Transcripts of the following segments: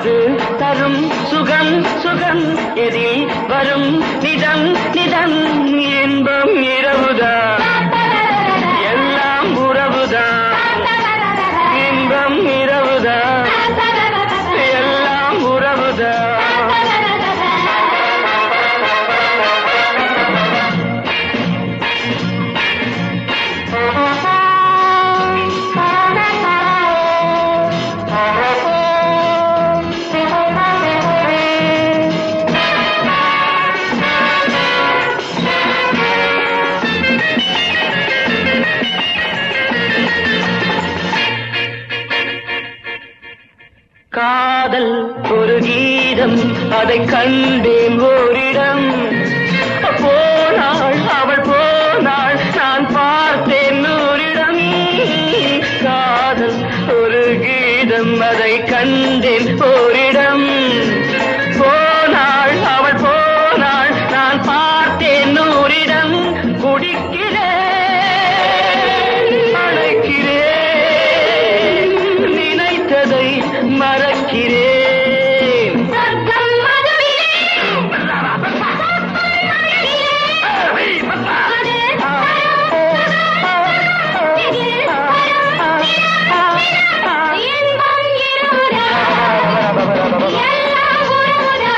அது தரும் சுகம் சுகம் எதில் வரும் நிதம் நிதம் இன்பம் இரவுதான் எல்லாம் உறவுதான் இன்பம் இரவுதான் எல்லாம் உறவுதான் காதல் ஒரு கீதம் அதை கண்டேன் ஓரிடம் போனாள் அவள் போனாள் நான் பார்த்தேன் நூறிடம் காதல் ஒரு கீதம் அதை கண்டேன் ஓரிடம் போனாள் அவள் போனாள் நான் பார்த்தேன் நூறிடம் குடிக்கிறேன் அழைக்கிறேன் நினைத்ததை மறக்கிறேன் சொர்க்கம் மதுவிலே இன்பம் இருமுதா எல்லாம் உறவுதா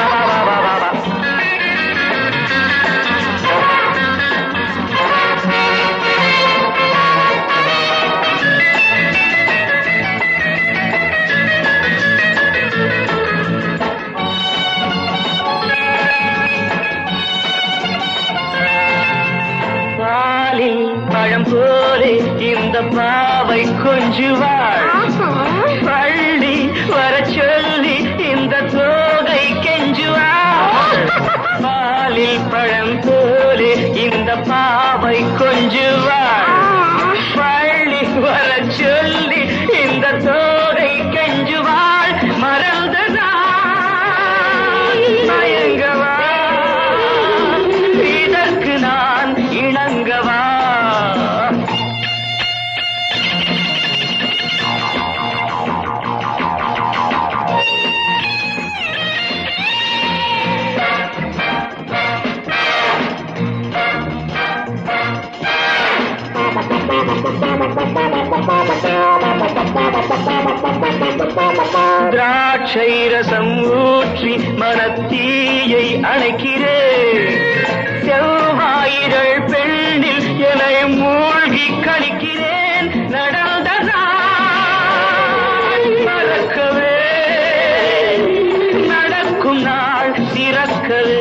பாலில் பழம் போலே இந்த பாவை கொஞ்சுவாள் பள்ளி வர சொல்லி இந்த தோகை கெஞ்சுவாள் பாலில் பழம் போலே இந்த பாவை கொஞ்சுவாள் பள்ளி வர சொல்லி இந்த தோகை கெஞ்சுவாள் மறந்ததா மயங்கவா இதற்கு நான் இணங்கவா திராட்சை ரசம் ஊற்றி மனத்தீயை அணைக்கிறேன் செவ்வாயிரள் பெண்ணில் என்னை மூழ்கி கழிக்கிறேன் நடந்ததா மறக்கவே நடக்கும் நாள் திறக்கவே